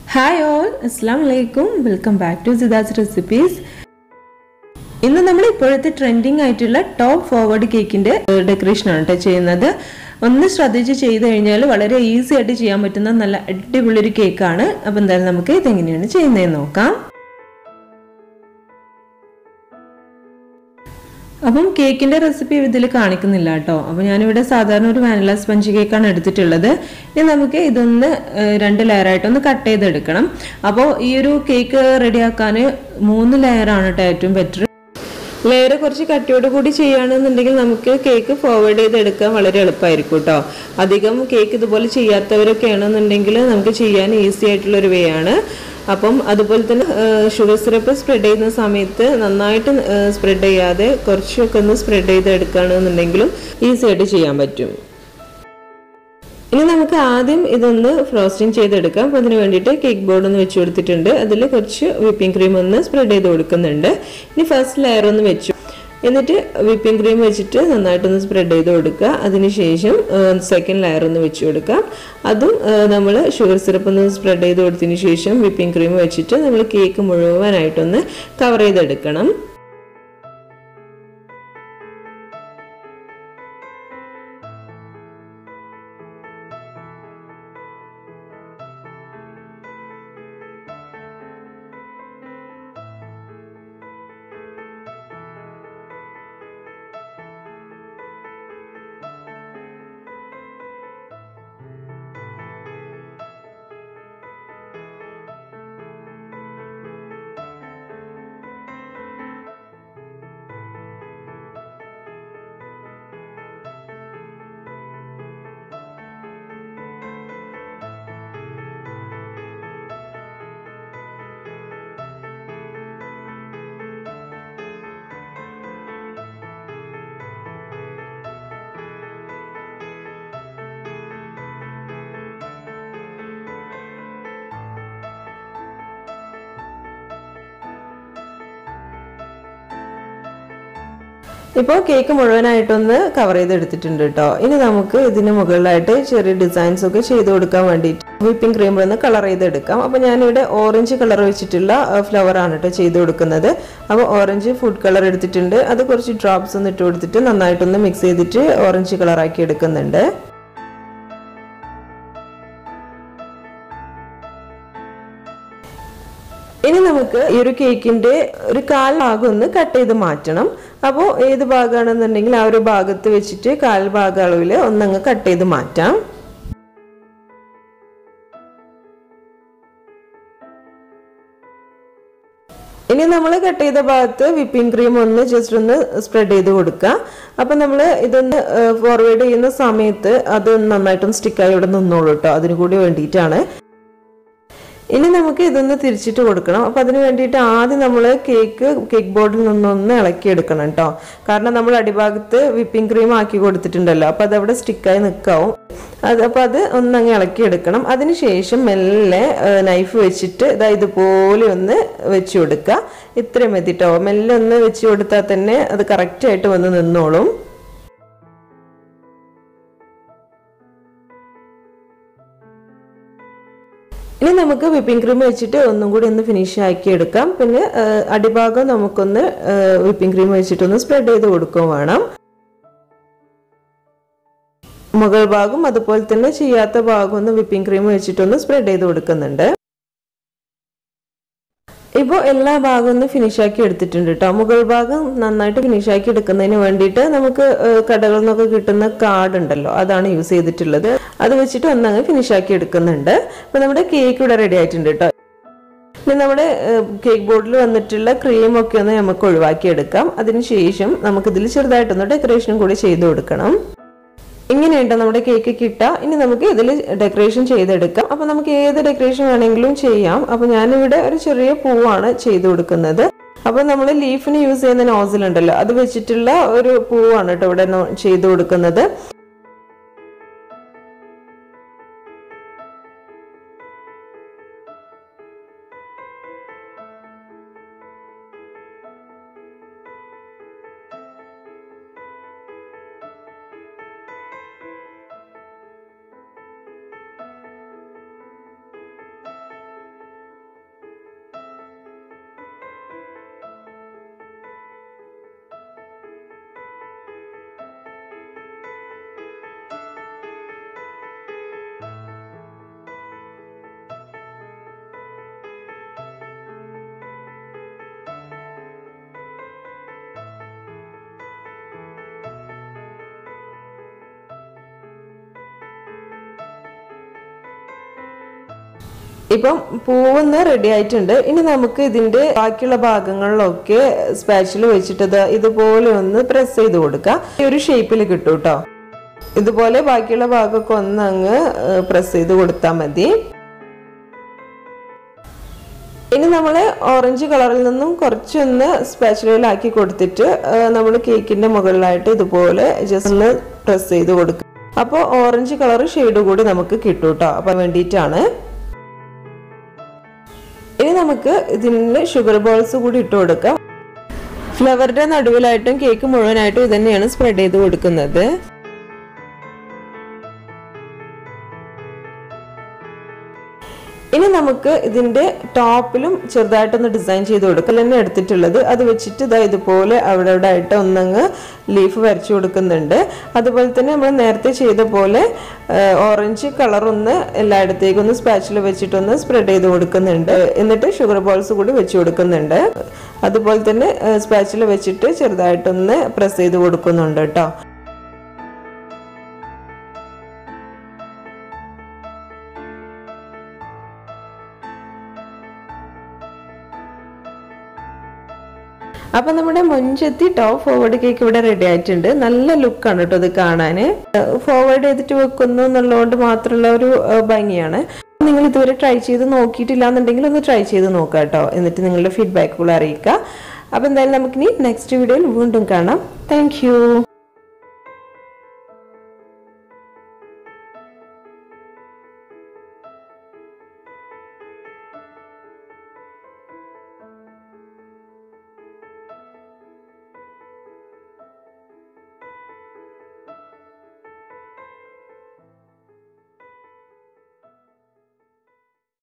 hi all അസ്സാം വലൈക്കും welcome back to Sidas recipes ഇന്ന് നമ്മൾ ഇപ്പോഴത്തെ ട്രെൻഡിങ് ആയിട്ടുള്ള ടോപ്പ് ഫോർവേഡ് കേക്കിന്റെ ഡെക്കറേഷൻ ആണ് കേട്ടോ ചെയ്യുന്നത് ഒന്ന് ശ്രദ്ധിച്ച് ചെയ്ത് കഴിഞ്ഞാൽ വളരെ ഈസി ആയിട്ട് ചെയ്യാൻ പറ്റുന്ന നല്ല അടിപൊളി ഒരു കേക്കാണ് അപ്പം എന്തായാലും നമുക്ക് ഇതെങ്ങനെയാണ് ചെയ്യുന്നതെന്ന് നോക്കാം അപ്പം കേക്കിന്റെ റെസിപ്പി ഇതിൽ കാണിക്കുന്നില്ല കേട്ടോ അപ്പോൾ ഞാനിവിടെ സാധാരണ ഒരു വാനില സ്പഞ്ച് കേക്കാണ് എടുത്തിട്ടുള്ളത് ഇനി നമുക്ക് ഇതൊന്ന് രണ്ട് ലെയറായിട്ടൊന്ന് കട്ട് ചെയ്തെടുക്കണം അപ്പോൾ ഈ ഒരു കേക്ക് റെഡിയാക്കാൻ മൂന്ന് ലെയറാണ് കേട്ടോ ഏറ്റവും ബെറ്റർ ലെയർ കുറച്ച് കട്ടിയോട് കൂടി ചെയ്യുകയാണെന്നുണ്ടെങ്കിൽ നമുക്ക് കേക്ക് ഫോർവേഡ് ചെയ്തെടുക്കാൻ വളരെ എളുപ്പമായിരിക്കും കേട്ടോ അധികം കേക്ക് ഇതുപോലെ ചെയ്യാത്തവരൊക്കെ ആണെന്നുണ്ടെങ്കിൽ നമുക്ക് ചെയ്യാൻ ഈസി ആയിട്ടുള്ള ഒരു വേ ആണ് അപ്പം അതുപോലെ തന്നെ ഷുഗർ സിറപ്പ് സ്പ്രെഡ് ചെയ്യുന്ന സമയത്ത് നന്നായിട്ട് സ്പ്രെഡ് ചെയ്യാതെ കുറച്ചൊക്കെ ഒന്ന് സ്പ്രെഡ് ചെയ്ത് എടുക്കുകയാണെന്നുണ്ടെങ്കിലും ഈസി ആയിട്ട് ചെയ്യാൻ പറ്റും ഇനി നമുക്ക് ആദ്യം ഇതൊന്ന് ഫ്രോസ്റ്റിംഗ് ചെയ്തെടുക്കാം അപ്പോൾ അതിന് വേണ്ടിയിട്ട് കേക്ക് ബോർഡ് ഒന്ന് വെച്ച് കൊടുത്തിട്ടുണ്ട് അതിൽ കുറച്ച് വിപ്പിംഗ് ക്രീം ഒന്ന് സ്പ്രെഡ് ചെയ്ത് കൊടുക്കുന്നുണ്ട് ഇനി ഫസ്റ്റ് ലെയർ ഒന്ന് വെച്ചു എന്നിട്ട് വിപ്പിംഗ് ക്രീം വെച്ചിട്ട് നന്നായിട്ടൊന്ന് സ്പ്രെഡ് ചെയ്ത് കൊടുക്കുക അതിനുശേഷം സെക്കൻഡ് ലെയർ ഒന്ന് വെച്ച് കൊടുക്കാം അതും നമ്മൾ ഷുഗർ സിറപ്പ് ഒന്ന് സ്പ്രെഡ് ചെയ്ത് കൊടുത്തതിന് ശേഷം വിപ്പിംഗ് ക്രീം വെച്ചിട്ട് നമ്മൾ കേക്ക് മുഴുവനായിട്ടൊന്ന് കവർ ചെയ്തെടുക്കണം ഇപ്പോൾ കേക്ക് മുഴുവനായിട്ടൊന്ന് കവർ ചെയ്തെടുത്തിട്ടുണ്ട് കേട്ടോ ഇനി നമുക്ക് ഇതിന് മുകളിലായിട്ട് ചെറിയ ഡിസൈൻസ് ഒക്കെ ചെയ്ത് കൊടുക്കാൻ വേണ്ടിയിട്ട് വിപ്പിംഗ് ക്രീം ഒന്ന് കളർ ചെയ്തെടുക്കാം അപ്പോൾ ഞാനിവിടെ ഓറഞ്ച് കളർ വെച്ചിട്ടുള്ള ഫ്ലവർ ആണ് കേട്ടോ ചെയ്ത് കൊടുക്കുന്നത് അപ്പോൾ ഓറഞ്ച് ഫുഡ് കളർ എടുത്തിട്ടുണ്ട് അത് കുറച്ച് ഡ്രോപ്സ് ഒന്ന് ഇട്ട് കൊടുത്തിട്ട് നന്നായിട്ടൊന്ന് മിക്സ് ചെയ്തിട്ട് ഓറഞ്ച് കളറാക്കി എടുക്കുന്നുണ്ട് ഇനി നമുക്ക് ഈ ഒരു കേക്കിന്റെ ഒരു കാൽ ഭാഗം ഒന്ന് കട്ട് ചെയ്ത് മാറ്റണം അപ്പോൾ ഏത് ഭാഗമാണെന്നുണ്ടെങ്കിൽ ആ ഒരു ഭാഗത്ത് വെച്ചിട്ട് കാൽ ഭാഗ അളവിൽ ഒന്നങ്ങ് കട്ട് ചെയ്ത് മാറ്റാം ഇനി നമ്മൾ കട്ട് ചെയ്ത ഭാഗത്ത് വിപ്പിംഗ് ക്രീം ഒന്ന് ജസ്റ്റ് ഒന്ന് സ്പ്രെഡ് ചെയ്ത് കൊടുക്കുക അപ്പം നമ്മൾ ഇതൊന്ന് ഫോർവേഡ് ചെയ്യുന്ന സമയത്ത് അത് നന്നായിട്ടൊന്ന് സ്റ്റിക്കായി ഇവിടെ നിന്നോളൂ കേട്ടോ അതിനു കൂടി വേണ്ടിയിട്ടാണ് ഇനി നമുക്ക് ഇതൊന്ന് തിരിച്ചിട്ട് കൊടുക്കണം അപ്പം അതിന് വേണ്ടിയിട്ട് ആദ്യം നമ്മൾ കേക്ക് കേക്ക് ബോർഡിൽ നിന്നൊന്ന് ഇളക്കിയെടുക്കണം കേട്ടോ കാരണം നമ്മൾ അടിഭാഗത്ത് വിപ്പിംഗ് ക്രീം ആക്കി കൊടുത്തിട്ടുണ്ടല്ലോ അപ്പം അതവിടെ സ്റ്റിക്കായി നിൽക്കാവും അത് അപ്പോൾ അത് ഒന്നങ്ങ് ഇളക്കിയെടുക്കണം അതിനുശേഷം മെല്ലെ നൈഫ് വെച്ചിട്ട് ഇതാ ഇതുപോലെ ഒന്ന് വെച്ച് കൊടുക്കുക ഇത്രയും മതി കേട്ടോ മെല്ലെ ഒന്ന് വെച്ച് കൊടുത്താൽ തന്നെ അത് കറക്റ്റായിട്ട് വന്ന് നിന്നോളും ഇനി നമുക്ക് വിപ്പിംഗ് ക്രീം വെച്ചിട്ട് ഒന്നും കൂടി ഒന്ന് ഫിനിഷ് ആക്കി എടുക്കാം പിന്നെ അടിഭാഗം നമുക്കൊന്ന് വിപ്പിംഗ് ക്രീം വെച്ചിട്ടൊന്ന് സ്പ്രെഡ് ചെയ്ത് കൊടുക്കുകയും വേണം മുകൾ ഭാഗം അതുപോലെ തന്നെ ചെയ്യാത്ത ഭാഗം ഒന്ന് വിപ്പിംഗ് ക്രീം വെച്ചിട്ടൊന്ന് സ്പ്രെഡ് ചെയ്ത് കൊടുക്കുന്നുണ്ട് ഇപ്പോൾ എല്ലാ ഭാഗവും ഒന്ന് ഫിനിഷ് ആക്കി എടുത്തിട്ടുണ്ട് കേട്ടോ മുകൾ ഭാഗം നന്നായിട്ട് ഫിനിഷ് ആക്കി എടുക്കുന്നതിന് വേണ്ടിയിട്ട് നമുക്ക് കടകളിൽ നിന്നൊക്കെ കിട്ടുന്ന കാർഡ് ഉണ്ടല്ലോ അതാണ് യൂസ് ചെയ്തിട്ടുള്ളത് അത് വെച്ചിട്ട് ഒന്നങ്ങ് ഫിനിഷ് ആക്കി എടുക്കുന്നുണ്ട് അപ്പോൾ നമ്മുടെ കേക്ക് ഇവിടെ റെഡി ആയിട്ടുണ്ട് കേട്ടോ ഇനി നമ്മുടെ കേക്ക് ബോർഡിൽ വന്നിട്ടുള്ള ക്രീം ഒക്കെ ഒന്ന് നമുക്ക് ഒഴിവാക്കി എടുക്കാം അതിനുശേഷം നമുക്കിതിൽ ചെറുതായിട്ടൊന്ന് ഡെക്കറേഷനും കൂടി ചെയ്ത് കൊടുക്കണം ഇങ്ങനെയുണ്ട് നമ്മുടെ കേക്ക് കിട്ടുക ഇനി നമുക്ക് ഇതിൽ ഡെക്കറേഷൻ ചെയ്തെടുക്കാം അപ്പോൾ നമുക്ക് ഏത് ഡെക്കറേഷൻ വേണമെങ്കിലും ചെയ്യാം അപ്പോൾ ഞാനിവിടെ ഒരു ചെറിയ പൂവാണ് ചെയ്തു കൊടുക്കുന്നത് അപ്പോൾ നമ്മൾ ലീഫിന് യൂസ് ചെയ്യുന്ന നോസിൽ ഉണ്ടല്ലോ അത് വെച്ചിട്ടുള്ള ഒരു പൂവാണ് കേട്ടോ ഇവിടെ ചെയ്തു കൊടുക്കുന്നത് ഇപ്പം പൂവൊന്ന് റെഡി ആയിട്ടുണ്ട് ഇനി നമുക്ക് ഇതിന്റെ ബാക്കിയുള്ള ഭാഗങ്ങളിലൊക്കെ സ്പാച്ചിൽ വെച്ചിട്ട് ഇത് ഇതുപോലെ ഒന്ന് പ്രസ് ചെയ്ത് കൊടുക്കാം ഈ ഒരു ഷേപ്പിൽ കിട്ടും കേട്ടോ ഇതുപോലെ ബാക്കിയുള്ള ഭാഗമൊക്കെ ഒന്ന് അങ്ങ് പ്രസ് ചെയ്ത് കൊടുത്താൽ മതി ഇനി നമ്മൾ ഓറഞ്ച് കളറിൽ നിന്നും കുറച്ചൊന്ന് സ്പാച്ചുലയിലാക്കി കൊടുത്തിട്ട് നമ്മൾ കേക്കിന്റെ മുകളിലായിട്ട് ഇതുപോലെ ജസ്റ്റ് ഒന്ന് പ്രസ് ചെയ്ത് കൊടുക്കുക അപ്പോൾ ഓറഞ്ച് കളർ ഷെയ്ഡ് കൂടി നമുക്ക് കിട്ടും കേട്ടോ അപ്പം വേണ്ടിയിട്ടാണ് ഇനി നമുക്ക് ഇതിന് ഷുഗർ ബോൾസ് കൂടി ഇട്ട് കൊടുക്കാം ഫ്ലവറിന്റെ നടുവിലായിട്ടും കേക്ക് മുഴുവനായിട്ടും ഇത് തന്നെയാണ് സ്പ്രെഡ് ചെയ്ത് കൊടുക്കുന്നത് ഇനി നമുക്ക് ഇതിന്റെ ടോപ്പിലും ചെറുതായിട്ടൊന്ന് ഡിസൈൻ ചെയ്ത് കൊടുക്കൽ തന്നെ എടുത്തിട്ടുള്ളത് അത് വെച്ചിട്ട് ഇതാ ഇതുപോലെ അവിടെ അവിടെ ആയിട്ട് ഒന്നങ്ങ് ലീഫ് വരച്ചു കൊടുക്കുന്നുണ്ട് അതുപോലെ തന്നെ നമ്മൾ നേരത്തെ ചെയ്ത പോലെ ഓറഞ്ച് കളർ ഒന്ന് എല്ലായിടത്തേക്കും ഒന്ന് സ്പാച്ചിൽ വെച്ചിട്ടൊന്ന് സ്പ്രെഡ് ചെയ്ത് കൊടുക്കുന്നുണ്ട് എന്നിട്ട് ഷുഗർ ബോൾസ് കൂടി വെച്ച് കൊടുക്കുന്നുണ്ട് അതുപോലെ തന്നെ സ്പാച്ചിൽ വെച്ചിട്ട് ചെറുതായിട്ടൊന്ന് പ്രസ് ചെയ്ത് കൊടുക്കുന്നുണ്ട് കേട്ടോ അപ്പൊ നമ്മുടെ മുഞ്ചെത്തി ടോപ്പ് ഫോർവേഡ് കേക്ക് ഇവിടെ റെഡി ആയിട്ടുണ്ട് നല്ല ലുക്കാണ് കേട്ടോ ഇത് കാണാൻ ഫോർവേഡ് ചെയ്തിട്ട് വെക്കുന്നു എന്നുള്ളതുകൊണ്ട് മാത്രമുള്ള ഒരു ഭംഗിയാണ് നിങ്ങൾ ഇതുവരെ ട്രൈ ചെയ്ത് നോക്കിയിട്ടില്ല എന്നുണ്ടെങ്കിൽ ഒന്ന് ട്രൈ ചെയ്ത് നോക്കാം കേട്ടോ എന്നിട്ട് നിങ്ങളുടെ ഫീഡ്ബാക്കുകൾ അറിയിക്കുക അപ്പൊ എന്തായാലും നമുക്കിനി നെക്സ്റ്റ് വീഡിയോയിൽ വീണ്ടും കാണാം താങ്ക്